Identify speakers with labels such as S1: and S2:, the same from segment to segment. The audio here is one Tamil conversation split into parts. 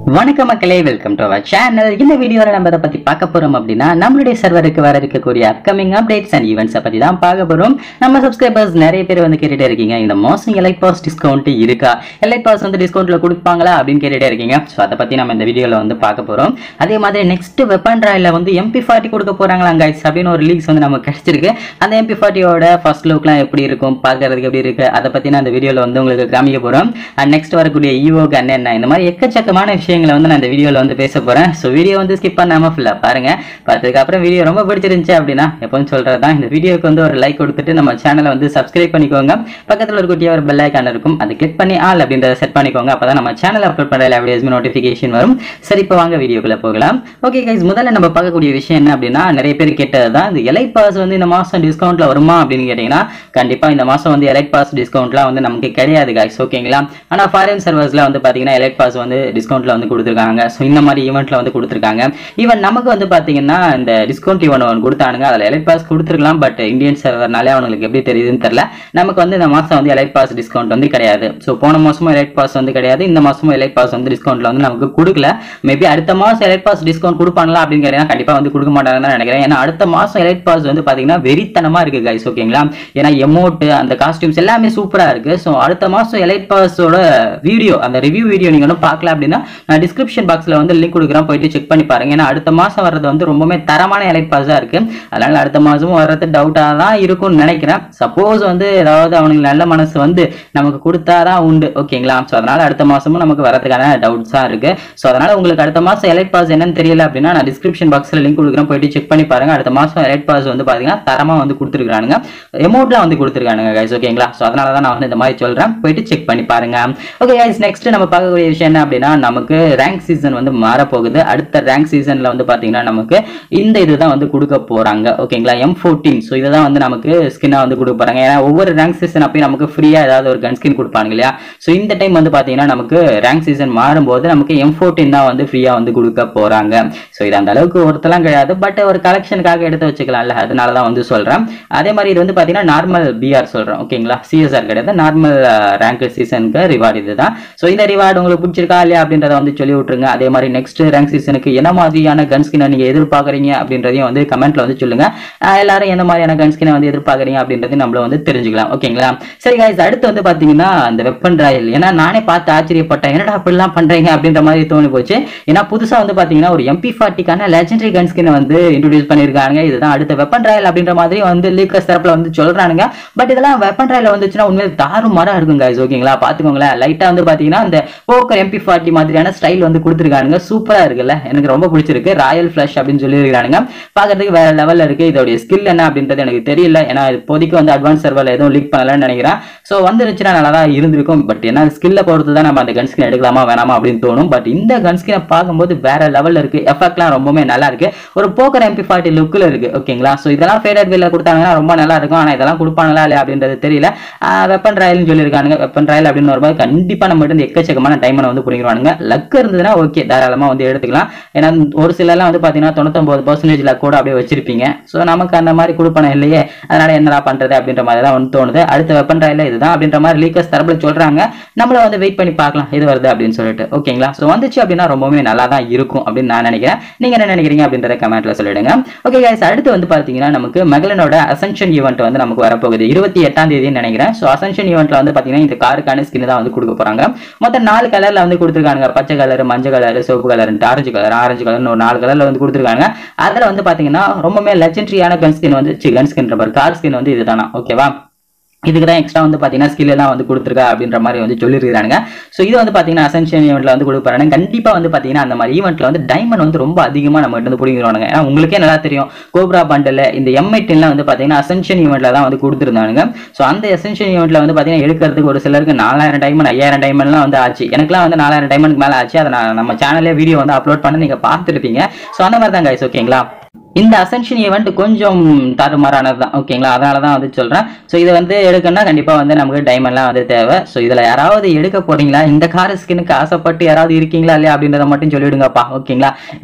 S1: வணக்கம் மக்களே வெல்கம் டு அவர் சேனல் இந்த வீடியோவில் நம்ம அதை பத்தி பார்க்க போறோம் அப்படின்னா நம்மளுடைய சர்வருக்கு வர இருக்கக்கூடிய அப்கமிங் அப்டேட்ஸ் அண்ட் ஈவெண்ட்ஸை பத்தி தான் பார்க்க போறோம் நம்ம சப்ஸ்கிரைபர்ஸ் நிறைய பேர் வந்து கேட்டுட்டே இருக்கீங்க இந்த மாசம் எலைட் பாஸ் டிஸ்கவுண்ட் இருக்கா எலைட் பாஸ் வந்து டிஸ்கவுண்ட்ல கொடுப்பாங்களா அப்படின்னு கேட்டுட்டே இருக்கீங்க ஸோ அதை பத்தி நம்ம இந்த வீடியோல வந்து பார்க்க போறோம் அதே மாதிரி நெக்ஸ்ட் வெப்பன் ராயில வந்து எம்பி ஃபார்ட்டி கொடுக்க போறாங்களா கைஸ் அப்படின்னு ஒரு லீக்ஸ் வந்து நமக்கு கிடைச்சிருக்கு அந்த எம்பி ஃபார்ட்டியோட ஃபர்ஸ்ட் லுக்லாம் எப்படி இருக்கும் பார்க்கறதுக்கு எப்படி இருக்கு அதை பத்தி நான் இந்த வீடியோல வந்து உங்களுக்கு காமிக்க போறோம் அண்ட் நெக்ஸ்ட் வரக்கூடிய ஈவோ கன் என்ன இந்த மாதிரி எக்கச்சக்கமான விஷயங்களை வந்து நான் இந்த வீடியோவில் வந்து பேச போகிறேன் ஸோ வீடியோ வந்து ஸ்கிப் பண்ணாமல் ஃபுல்லாக பாருங்க பார்த்ததுக்கு அப்புறம் வீடியோ ரொம்ப பிடிச்சிருந்துச்சு அப்படின்னா எப்பவும் சொல்கிறது தான் இந்த வீடியோக்கு வந்து ஒரு லைக் கொடுத்துட்டு நம்ம சேனலை வந்து சப்ஸ்கிரைப் பண்ணிக்கோங்க பக்கத்தில் ஒரு குட்டியாக ஒரு பெல் ஐக்கான் இருக்கும் அதை கிளிக் பண்ணி ஆல் அப்படின்றத செட் பண்ணிக்கோங்க அப்போ தான் நம்ம சேனல் அப்லோட் பண்ணுற எல்லா வீடியோஸ்மே நோட்டிஃபிகேஷன் வரும் சரி இப்போ வாங்க வீடியோக்குள்ளே போகலாம் ஓகே கைஸ் முதல்ல நம்ம பார்க்கக்கூடிய விஷயம் என்ன அப்படின்னா நிறைய பேர் கேட்டது தான் இந்த எலைட் பாஸ் வந்து இந்த மாதம் டிஸ்கவுண்ட்டில் வருமா அப்படின்னு கேட்டிங்கன்னா கண்டிப்பாக இந்த மாதம் வந்து எலைட் பாஸ் டிஸ்கவுண்ட்லாம் வந்து நமக்கு கிடையாது கைஸ் ஓகேங்களா ஆனால் ஃபாரின் சர்வர்ஸில் வந்து பார்த்தீங்கன்னா எலைட் பாஸ் வந்து டிஸ்கவுண்ட்டில் வந்து கொடுத்துருக்காங்க ஸோ இந்த மாதிரி ஈவெண்ட்டில் வந்து கொடுத்துருக்காங்க ஈவன் நமக்கு வந்து பார்த்தீங்கன்னா இந்த டிஸ்கவுண்ட் ஈவெண்ட் ஒன்று கொடுத்தானுங்க அதில் எலைட் பாஸ் கொடுத்துருக்கலாம் பட் இந்தியன் சர்வர்னாலே அவங்களுக்கு எப்படி தெரியுதுன்னு தெரில நமக்கு வந்து இந்த மாதம் வந்து எலைட் பாஸ் டிஸ்கவுண்ட் வந்து கிடையாது ஸோ போன மாதமும் எலைட் பாஸ் வந்து கிடையாது இந்த மாதமும் எலைட் பாஸ் வந்து டிஸ்கவுண்ட்டில் வந்து நமக்கு கொடுக்கல மேபி அடுத்த மாதம் எலைட் பாஸ் டிஸ்கவுண்ட் கொடுப்பாங்களா அப்படின்னு கேட்டீங்கன்னா கண்டிப்பாக வந்து கொடுக்க மாட்டாங்கன்னு தான் நினைக்கிறேன் ஏன்னா அடுத்த மாதம் எலைட் பாஸ் வந்து பார்த்தீங்கன்னா வெறித்தனமாக இருக்குது கைஸ் ஓகேங்களா ஏன்னா எமௌண்ட் அந்த காஸ்டியூம்ஸ் எல்லாமே சூப்பராக இருக்குது ஸோ அடுத்த மாதம் எலைட் பாஸோட வீடியோ அந்த ரிவ்யூ வீடியோ நீங்கள் ஒன்றும் பார்க்கல அப்படின்னா நான் டிஸ்கிரிப்ஷன் பாக்ஸில் வந்து லிங்க் கொடுக்குறேன் போயிட்டு செக் பண்ணி பாருங்க ஏன்னா அடுத்த மாதம் வர்றது வந்து ரொம்பவே தரமான எலைட் பாஸாக இருக்குது அதனால் அடுத்த மாதமும் வர்றது டவுட்டாக தான் இருக்கும்னு நினைக்கிறேன் சப்போஸ் வந்து ஏதாவது அவனுக்கு நல்ல மனசு வந்து நமக்கு கொடுத்தாதான் உண்டு ஓகேங்களா ஸோ அதனால் அடுத்த மாதமும் நமக்கு வரதுக்கான டவுட்ஸாக இருக்குது ஸோ அதனால் உங்களுக்கு அடுத்த மாதம் எலைட் பாஸ் என்னன்னு தெரியல அப்படின்னா நான் டிஸ்கிரிப்ஷன் பாக்ஸில் லிங்க் கொடுக்குறேன் போயிட்டு செக் பண்ணி பாருங்க அடுத்த மாதம் எலைட் பாஸ் வந்து பார்த்தீங்கன்னா தரமாக வந்து கொடுத்துருக்கானுங்க எமௌண்ட்லாம் வந்து கொடுத்துருக்கானுங்க கைஸ் ஓகேங்களா ஸோ அதனால தான் நான் வந்து இந்த மாதிரி சொல்கிறேன் போயிட்டு செக் பண்ணி பாருங்க ஓகே கைஸ் நெக்ஸ்ட் நம்ம பார்க்கக்கூடிய விஷயம் என்ன அப்படின்னா நமக்கு ரேங்க் சீசன் வந்து மாறப்போகுது அடுத்த ரேங்க் சீசனில் வந்து பார்த்தீங்கன்னா நமக்கு இந்த இதுதான் வந்து கொடுக்க போகிறாங்க ஓகேங்களா எம் ஃபோர்டீன் ஸோ இதை தான் வந்து நமக்கு ஸ்கின்னாக வந்து கொடுக்க போகிறாங்க ஏன்னா ஒவ்வொரு ரேங்க் சீசன் அப்பயும் நமக்கு ஃப்ரீயாக ஏதாவது ஒரு கன் ஸ்கின் கொடுப்பாங்க இல்லையா ஸோ இந்த டைம் வந்து பார்த்தீங்கன்னா நமக்கு ரேங்க் சீசன் மாறும்போது நமக்கு எம் ஃபோர்டீன் தான் வந்து ஃப்ரீயாக வந்து கொடுக்க போகிறாங்க ஸோ இது அந்த அளவுக்கு ஒருத்தலாம் கிடையாது பட் ஒரு கலெக்ஷனுக்காக எடுத்து வச்சுக்கலாம்ல அதனால தான் வந்து சொல்கிறேன் அதே மாதிரி இது வந்து பார்த்தீங்கன்னா நார்மல் பிஆர் சொல்கிறேன் ஓகேங்களா சிஎஸ்ஆர் கிடையாது நார்மல் ரேங்க் சீசனுக்கு ரிவார்டு இதுதான் ஸோ இந்த ரிவார்டு உங்களுக்கு பிடிச்சிருக்கா இல்லையா அப்படின்றத வந்து சொல்லி விட்ருங்க அதே மாதிரி நெக்ஸ்ட் ரேங்க் சீசனுக்கு என்ன மாதிரியான கன் ஸ்கினை நீங்கள் எதிர்பார்க்குறீங்க அப்படின்றதையும் வந்து கமெண்ட்ல வந்து சொல்லுங்க அஹ் எல்லாரும் எந்த மாதிரியான கன் ஸ்கினை வந்து எதிர்பார்க்குறீங்க அப்படின்றதையும் நம்மள வந்து தெரிஞ்சுக்கலாம் ஓகேங்களா சரி guys அடுத்து வந்து பார்த்தீங்கன்னா அந்த வெப்பன் ராயல் ஏன்னா நானே பார்த்து ஆச்சரியப்பட்டேன் என்னடா அப்படிலாம் பண்றீங்க அப்படின்ற மாதிரி தோணி போச்சு ஏன்னா புதுசாக வந்து பார்த்தீங்கன்னா ஒரு எம்பி ஃபார்ட்டிக்கான லெஜெண்டரி கன் ஸ்கினை வந்து இன்ட்ரடியூஸ் பண்ணியிருக்காங்க இதுதான் அடுத்த வெப்பன் ராயல் அப்படின்ற மாதிரி வந்து லீக்கர்ஸ் தரப்புல வந்து சொல்றானுங்க பட் இதெல்லாம் வெப்பன் ராயல் வந்துச்சுன்னா உண்மையில தாறுமாறா இருக்கும் guys ஓகேங்களா பாத்துக்கோங்களேன் லைட்டா வந்து பாத்தீங்கன்னா அந்த போக்கர் எம்பி ஃபார்ட்டி மாதிரியான ஸ்டைல் வந்து கொடுத்துருக்கானுங்க சூப்பரா இருக்குல்ல எனக்கு ரொம்ப பிடிச்சிருக்கு ராயல் ஃபிளஷ் அப்படின்னு சொல்லி இருக்கானுங்க பாக்குறதுக்கு வேற லெவல்ல இருக்கு இதோடைய ஸ்கில் என்ன அப்படின்றது எனக்கு தெரியல ஏன்னா இப்போதைக்கு வந்து அட்வான்ஸ் சர்வர்ல எதுவும் லீக் பண்ணலன்னு நினைக்கிறேன் ஸோ வந்துருச்சுன்னா நல்லா தான் இருந்திருக்கும் பட் என்ன ஸ்கில்ல பொறுத்து தான் நம்ம அந்த கன் ஸ்கின் எடுக்கலாமா வேணாமா அப்படின்னு தோணும் பட் இந்த கன் ஸ்கினை பார்க்கும்போது வேற லெவல்ல இருக்கு எஃபெக்ட்லாம் ரொம்பவே நல்லா இருக்கு ஒரு போக்கர் எம்பி ஃபார்ட்டி லுக்கில் இருக்கு ஓகேங்களா ஸோ இதெல்லாம் ஃபேடட் பில்ல கொடுத்தாங்கன்னா ரொம்ப நல்லா இருக்கும் ஆனால் இதெல்லாம் கொடுப்பாங்களா இல்லையா அப்படின்றது தெரியல வெப்பன் ராயல்னு சொல்லியிருக்கானுங்க வெப்பன் ராயல் அப்படின்னு வரும்போது கண்டிப்பாக நம்ம கிட்ட எக்கச்சக்கமான டைமனை வந்து புரிஞ்சிருவானுங்க லக் இருந்ததுன்னா ஓகே தாராளமாக வந்து எடுத்துக்கலாம் ஏன்னா ஒரு சிலர்லாம் வந்து பார்த்தீங்கன்னா தொண்ணூத்தொம்பது பர்சன்டேஜ் லக் கூட அப்படியே வச்சிருப்பீங்க ஸோ நமக்கு அந்த மாதிரி கொடுப்பன இல்லையே அதனால என்னடா பண்றது அப்படின்ற மாதிரி தான் வந்து தோணுது அடுத்த வெப்பன் ராயல் இதுதான் அப்படின்ற மாதிரி லீக்கர்ஸ் தரப்புல சொல்றாங்க நம்மள வந்து வெயிட் பண்ணி பார்க்கலாம் இது வருது அப்படின்னு சொல்லிட்டு ஓகேங்களா ஸோ வந்துச்சு அப்படின்னா ரொம்பவே நல்லா தான் இருக்கும் அப்படின்னு நான் நினைக்கிறேன் நீங்க என்ன நினைக்கிறீங்க அப்படின்றத கமெண்ட்ல சொல்லிடுங்க ஓகே guys அடுத்து வந்து பார்த்தீங்கன்னா நமக்கு மெகலனோட அசென்ஷன் ஈவெண்ட் வந்து நமக்கு வரப்போகுது இருபத்தி எட்டாம் தேதின்னு நினைக்கிறேன் ஸோ அசென்ஷன் ஈவெண்ட்ல வந்து பார்த்தீங்கன்னா இந்த காருக்கான ஸ்கின் தான் வந்து கொடுக்க போறாங்க மொத்தம் நாலு கலர்ல வந்து கொடுத்துருக்காங்க பச்சை கலர் மஞ்சள் கலர் சிவப்பு கலர் ஆரஞ்சு கலர் ஆரஞ்சு கலர்னு ஒரு நாலு கலர்ல வந்து கொடுத்துருக்காங்க அதுல வந்து பாத்தீங்கன்னா ரொம்பவே லெஜெண்டரியான கன் ஸ்கின் வந்து கன் ஸ்கின் கார் ஸ்கின் வந்து இதுதானா ஓகேவா இதுக்கு தான் எக்ஸ்ட்ரா வந்து பார்த்தீங்கன்னா ஸ்கில் எல்லாம் வந்து கொடுத்துருக்கா அப்படின்ற மாதிரி வந்து சொல்லியிருக்காங்க ஸோ இது வந்து பார்த்தீங்கன்னா அசென்ஷன் ஈவெண்ட்ல வந்து கொடுப்பாங்க கண்டிப்பாக வந்து பார்த்தீங்கன்னா அந்த மாதிரி ஈவெண்ட்ல வந்து டைமண்ட் வந்து ரொம்ப அதிகமாக நம்ம கிட்ட வந்து பிடிக்கிறானுங்க ஏன்னா உங்களுக்கே நல்லா தெரியும் கோப்ரா பண்டில் இந்த எம்ஐடின்லாம் வந்து பார்த்தீங்கன்னா அசென்ஷன் ஈவெண்ட்ல தான் வந்து கொடுத்துருந்தாங்க ஸோ அந்த அசென்ஷன் ஈவெண்ட்ல வந்து பார்த்தீங்கன்னா எடுக்கிறதுக்கு ஒரு சிலருக்கு நாலாயிரம் டைமண்ட் ஐயாயிரம் டைமண்ட்லாம் வந்து ஆச்சு எனக்குலாம் வந்து நாலாயிரம் டைமண்ட்க்கு மேலே ஆச்சு அதை நான் நம்ம சேனல்லே வீடியோ வந்து அப்லோட் பண்ணி நீங்கள் பார்த்துருப்பீங்க ஸோ அந்த மாதிரி தான் கைஸ் ஓகேங்களா இந்த அசென்ஷன் ஈவெண்ட் கொஞ்சம் தாறுமாறானது தான் ஓகேங்களா அதனால தான் வந்து சொல்கிறேன் ஸோ இதை வந்து எடுக்கணும்னா கண்டிப்பாக வந்து நமக்கு டைமண்ட்லாம் வந்து தேவை ஸோ இதில் யாராவது எடுக்க போறீங்களா இந்த கார் ஸ்கின்னுக்கு ஆசைப்பட்டு யாராவது இருக்கீங்களா இல்லையா அப்படின்றத மட்டும் சொல்லிவிடுங்கப்பா ஓகேங்களா எனக்கு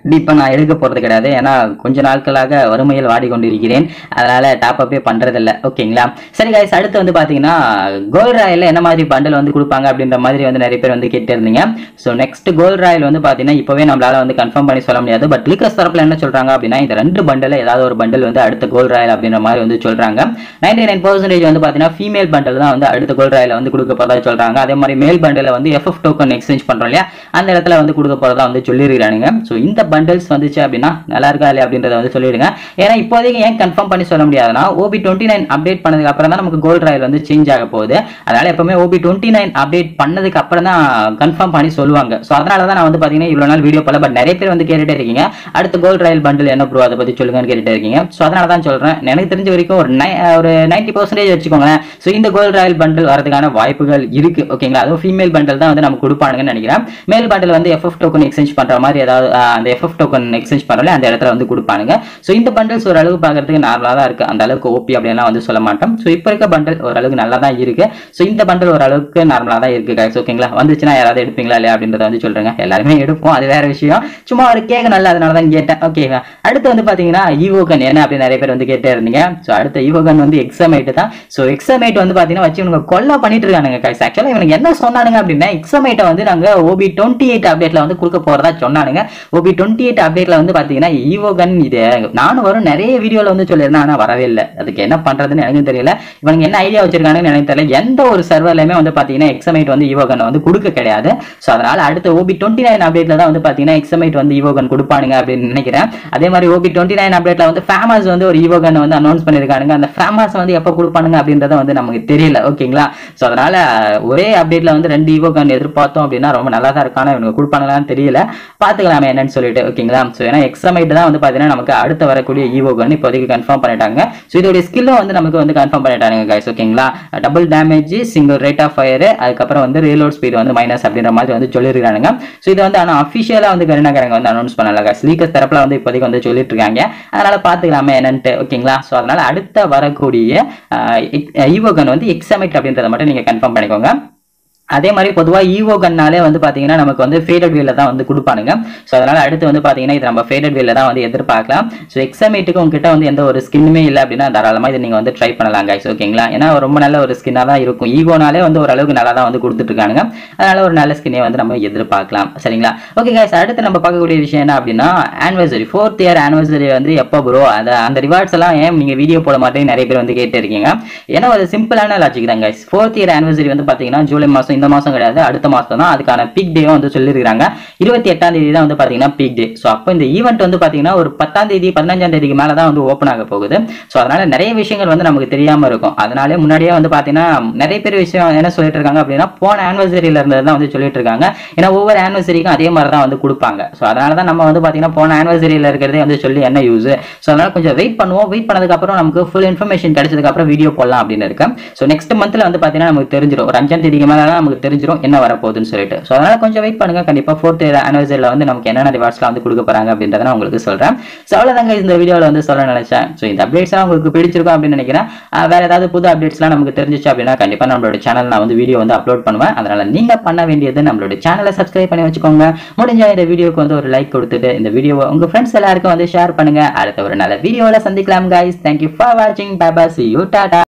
S1: கண்டிப்பாக நான் எடுக்க போகிறது கிடையாது ஏன்னா கொஞ்ச நாட்களாக வறுமையில் வாடிக்கொண்டிருக்கிறேன் அதனால் டாப் அப்பே பண்ணுறதில்ல ஓகேங்களா சரி guys அடுத்து வந்து பார்த்தீங்கன்னா கோல்ட் ராயில் என்ன மாதிரி பண்டில் வந்து கொடுப்பாங்க அப்படின்ற மாதிரி வந்து நிறைய பேர் வந்து கேட்டிருந்தீங்க ஸோ நெக்ஸ்ட் கோல்ட் ராயில் வந்து பார்த்தீங்கன்னா இப்போவே நம்மளால வந்து கன்ஃபார்ம் பண்ணி சொல்ல முடியாது பட் லீக்கர்ஸ் தரப்பில் என்ன சொல்கிறாங்க அப்படின்னா இந்த ரெண்டு பண்டில் ஏதாவது ஒரு பண்டில் வந்து அடுத்த கோல்ட் ராயல் அப்படின்ற மாதிரி வந்து சொல்கிறாங்க நைன்டி நைன் பர்சன்டேஜ் வந்து பார்த்தீங்கன்னா ஃபீமேல் பண்டில் தான் வந்து அடுத்த கோல்ட் ராயில் வந்து கொடுக்க போறதா சொல்கிறாங்க அதே மாதிரி மேல் பண்டில் வந்து எஃப்எஃப் டோக்கன் எக்ஸ்சேஞ்ச் பண்ணுறோம் இல்லையா அந்த இடத்துல வந்து கொடுக்க போறதா வந்து சொல்லியிருக்கானுங்க ஸோ இந்த பண்டில்ஸ் வந்துச்சு அப்படின்னா நல்லா இருக்கா இல்லையா அப்படின்றத வந்து சொல்லிடுங்க ஏன்னா இப்போதைக்கு ஏன் கன்ஃபார்ம் பண்ணி சொல்ல முடியாதுன்னா ஓபி டுவெண்ட்டி நைன் அப்டேட் பண்ணதுக்கு அப்புறம் தான் நமக்கு கோல்ட் ராயல் வந்து சேஞ்ச் ஆக போகுது அதனால எப்பவுமே ஓபி டுவெண்ட்டி நைன் அப்டேட் பண்ணதுக்கு அப்புறம் தான் கன்ஃபார்ம் பண்ணி சொல்லுவாங்க ஸோ அதனால தான் நான் வந்து பார்த்தீங்கன்னா இவ்வளோ நாள் வீடியோ போல பட் நிறைய பேர் வந்து கேட்டுட்டே இருக்கீங்க அடுத்த கோல்ட் ராயல் பண்டில் என்ன ப்ரோ அதை பற்றி சொல்லுங்கன்னு கேட்டுட்டே இருக்கீங்க ஸோ அதனால தான் சொல்கிறேன் எனக்கு தெரிஞ்ச வரைக்கும் ஒரு நை ஒரு நைன்டி பர்சன்டேஜ் வச்சுக்கோங்களேன் ஸோ இந்த கோல்ட் ராயல் பண்டில் வரதுக்கான வாய்ப்புகள் இருக்கு ஓகேங்களா அதுவும் ஃபீமேல் பண்டில் தான் வந்து நமக்கு கொடுப்பானுங்கன்னு நினைக்கிறேன் மேல் பண்டில் வந்து எஃப்எஃப் டோக்கன் எக்ஸ்சேஞ்ச் பண்ற மாதிரி ஏதாவது ஆஹ், அந்த எஃப்எஃப் டோக்கன் எக்ஸ்சேஞ்ச் பண்ணல அந்த இடத்துல வந்து கொடுப்பானுங்க ஸோ இந்த பண்டில்ஸ் ஒரு அளவு பார்க்கறதுக்கு நார்மலாக தான் இருக்கு அந்த அளவுக்கு ஓபி அப்படின்லாம் வந்து சொல்ல மாட்டோம் ஸோ இப்போ இருக்க பண்டில் ஓரளவுக்கு நல்லா தான் இருக்கு ஸோ இந்த பண்டில் ஓரளவுக்கு நார்மலாக தான் இருக்கு guys ஓகேங்களா வந்துச்சுன்னா யாராவது எடுப்பீங்களா இல்லையா அப்படின்றத வந்து சொல்றேங்க எல்லாருமே எடுப்போம் அது வேற விஷயம் சும்மா ஒரு கேட்க நல்லா அதனால தான் கேட்டேன் ஓகேவா அடுத்து வந்து பாத்தீங்கன்னா ஈவோகன் என்ன அப்படி நிறைய பேர் வந்து கேட்டே இருந்தீங்க ஸோ அடுத்த ஈவோகன் வந்து எக்ஸாமேட் தான் ஸோ எக்ஸாமேட் வந்து பாத்தீங்கன்னா வச்சு இவங்க கொல்ல பண்ணிட்டு இருக்கானுங்க guys ஆக்சுவலாக இவனுக்கு என்ன சொன்னானுங்க அப்படின்னா எக்ஸாமேட்டை வந்து நாங்க ஓபி டுவெண்ட்டி எயிட் அப்டேட்ல வந்து கொடுக்க போறதா சொன்னானுங்க ஓபி டுவெண்ட்டி எயிட் அப்டேட்ல வந்து பாத்தீங்கன்னா ஈவோகன் இது நானும் வரும் நிறைய வீடியோல வந்து சொல்லியிருந்தேன் ஆனா வரவே இல்லை அதுக்கு என்ன பண்றதுன்னு எனக்கு தெரியல இவங்க என்ன ஐடியா வச்சிருக்காங்கன்னு எனக்கு தெரியல எந்த ஒரு சர்வர்லயுமே வந்து பாத்தீங்கன்னா எக்ஸமைட் வந்து ஈவோகன் வந்து கொடுக்க கிடையாது ஸோ அதனால அடுத்த ஓபி டுவெண்ட்டி நைன் அப்டேட்ல தான் வந்து பாத்தீங்கன்னா எக்ஸமைட் வந்து ஈவோகன் கொடுப்பானுங்க அப்படின்னு நினைக்கிறேன் அதே மாதிரி ஓபி டுவெண்ட்டி நைன் அப்டேட்ல வந்து ஃபேமஸ் வந்து ஒரு ஈவோகன் வந்து அனௌன்ஸ் பண்ணிருக்கானுங்க அந்த ஃபேமஸ் வந்து எப்போ கொடுப்பானுங்க அப்படின்றத வந்து நமக்கு தெரியல ஓகேங்களா ஸோ அதனால ஒரே அப்டேட்ல வந்து ரெண்டு ஈவோகன் எதிர்பார்த்தோம் அப்படின்னா ரொம்ப நல்லா தான் இருக்கான இவங்க கொடுப்பானுங்களான்னு தெரியல பார்த்துக்கலாமே என்னன்னு சொல்லிட்டு ஓகேங்களா ஸோ ஏன்னா எக்ஸமைட் தான் வந்து பாத்தீங்கன்னா நமக்கு அடுத்து வரக்கூடிய ஈவோகன் இப்போதைக்கு கன்ஃபார்ம் பண்ணிட்டாங்க ஸோ இதோட ஸ்கில்லும் வந்து நமக்கு வந்து கன்ஃபார்ம் பண்ணிட்டாங்க guys ஓகேங்களா double damage single rate of fire அதுக்கப்புறம் வந்து ரீலோட் ஸ்பீட் வந்து மைனஸ் அப்படின்ற மாதிரி வந்து சொல்லியிருக்காங்க ஸோ இது வந்து ஆனால் அஃபிஷியலாக வந்து கருணாகரங்க வந்து அனௌன்ஸ் பண்ணல guys லீக்கர்ஸ் தரப்புல வந்து இப்போதைக்கு வந்து சொல்லிட்டு இருக்காங்க அதனால பார்த்துக்கலாமே என்னன்ட்டு ஓகேங்களா ஸோ அதனால அடுத்த வரக்கூடிய ஈவோகன் வந்து எக்ஸமைட் அப்படின்றத மட்டும் நீங்க கன்ஃபார்ம் பண்ணிக்கோங்க அதே மாதிரி பொதுவாக ஈவோ கன்னாலே வந்து பார்த்தீங்கன்னா நமக்கு வந்து ஃபேடட் வீல தான் வந்து கொடுப்பானுங்க ஸோ அதனால அடுத்து வந்து பார்த்தீங்கன்னா இது நம்ம ஃபேடட் வீல தான் வந்து எதிர்பார்க்கலாம் ஸோ எக்ஸாமேட்டுக்கு உங்ககிட்ட வந்து எந்த ஒரு ஸ்கின்னுமே இல்லை அப்படின்னா தாராளமாக இதை நீங்கள் வந்து ட்ரை பண்ணலாம் guys ஓகேங்களா ஏன்னா ரொம்ப நல்ல ஒரு ஸ்கின்னாக தான் இருக்கும் ஈகோனாலே வந்து ஓரளவுக்கு நல்லா தான் வந்து கொடுத்துட்டு இருக்கானுங்க அதனால ஒரு நல்ல ஸ்கின்னே வந்து நம்ம எதிர்பார்க்கலாம் சரிங்களா ஓகே guys அடுத்து நம்ம பார்க்கக்கூடிய விஷயம் என்ன அப்படின்னா ஆனிவர்சரி ஃபோர்த் இயர் ஆனிவர்சரி வந்து எப்போ ப்ரோ அதை அந்த ரிவார்ட்ஸ் எல்லாம் ஏன் நீங்கள் வீடியோ போட மாட்டேங்க நிறைய பேர் வந்து கேட்டு இருக்கீங்க ஏன்னா ஒரு சிம்பிளான லாஜிக் தான் guys ஃபோர்த் இயர் ஆனிவர்சரி வந்து பார்த்தீங்கன்னா ஜூலை மாதம் இந்த மாதம் கிடையாது அடுத்த மாதம் தான் அதுக்கான பீக் டே வந்து சொல்லியிருக்காங்க இருபத்தி எட்டாம் தேதி தான் வந்து பார்த்தீங்கன்னா பீக் டே ஸோ அப்போ இந்த ஈவெண்ட் வந்து பார்த்தீங்கன்னா ஒரு பத்தாம் தேதி பதினஞ்சாம் தேதிக்கு மேலே தான் வந்து ஓப்பன் ஆக போகுது ஸோ அதனால நிறைய விஷயங்கள் வந்து நமக்கு தெரியாமல் இருக்கும் அதனாலே முன்னாடியே வந்து பார்த்தீங்கன்னா நிறைய பேர் விஷயம் என்ன சொல்லிட்டு இருக்காங்க அப்படின்னா போன ஆனிவர்சரியில இருந்தது தான் வந்து சொல்லிட்டு இருக்காங்க ஏன்னா ஒவ்வொரு ஆனிவர்சரிக்கும் அதே மாதிரி தான் வந்து கொடுப்பாங்க ஸோ அதனால தான் நம்ம வந்து பார்த்தீங்கன்னா போன ஆனிவர்சரியில் இருக்கிறதே வந்து சொல்லி என்ன யூஸ் ஸோ அதனால கொஞ்சம் வெயிட் பண்ணுவோம் வெயிட் பண்ணதுக்கு அப்புறம் நமக்கு ஃபுல் இன்ஃபர்மேஷன் கிடைச்சதுக்கு அப்புறம் வீடியோ போடலாம் அப்படின்னு இருக்கேன் ஸோ நெக்ஸ்ட் மந்த்ல வந்து பார்த்தீங்கன்னா நமக்கு தெரிஞ்சிடும் ஒரு அஞ்சாம் தேதிக்கு மேலே தான் நமக்கு தெரிஞ்சிடும் என்ன வரப்போகுதுன்னு சொல்லிட்டு ஸோ அதனால கொஞ்சம் வெயிட் பண்ணுங்க கண்டிப்பாக ஃபோர்த் ஆனிவர்சரியில் வந்து நமக்கு என்னென்ன ரிவார்ட்ஸ்லாம் வந்து கொடுக்க போறாங்க அப்படின்றத நான் உங்களுக்கு சொல்றேன் ஸோ அவ்வளோதாங்க இந்த வீடியோவில் வந்து சொல்ல நினைச்சேன் ஸோ இந்த அப்டேட்ஸ்லாம் உங்களுக்கு பிடிச்சிருக்கும் அப்படின்னு நினைக்கிறேன் ஆஹ் வேற ஏதாவது புது அப்டேட்ஸ்லாம் நமக்கு தெரிஞ்சிச்சு அப்படின்னா கண்டிப்பாக நம்மளோட சேனல் நான் வந்து வீடியோ வந்து அப்லோட் பண்ணுவேன் அதனால நீங்க பண்ண வேண்டியது நம்மளோட சேனலை சப்ஸ்கிரைப் பண்ணி வச்சுக்கோங்க முடிஞ்ச இந்த வீடியோக்கு வந்து ஒரு லைக் கொடுத்துட்டு இந்த வீடியோவை உங்க ஃப்ரெண்ட்ஸ் எல்லாருக்கும் வந்து ஷேர் பண்ணுங்க அடுத்த ஒரு நல்ல வீடியோவில் சந்திக்கலாம் guys thank you for watching bye bye see you Tata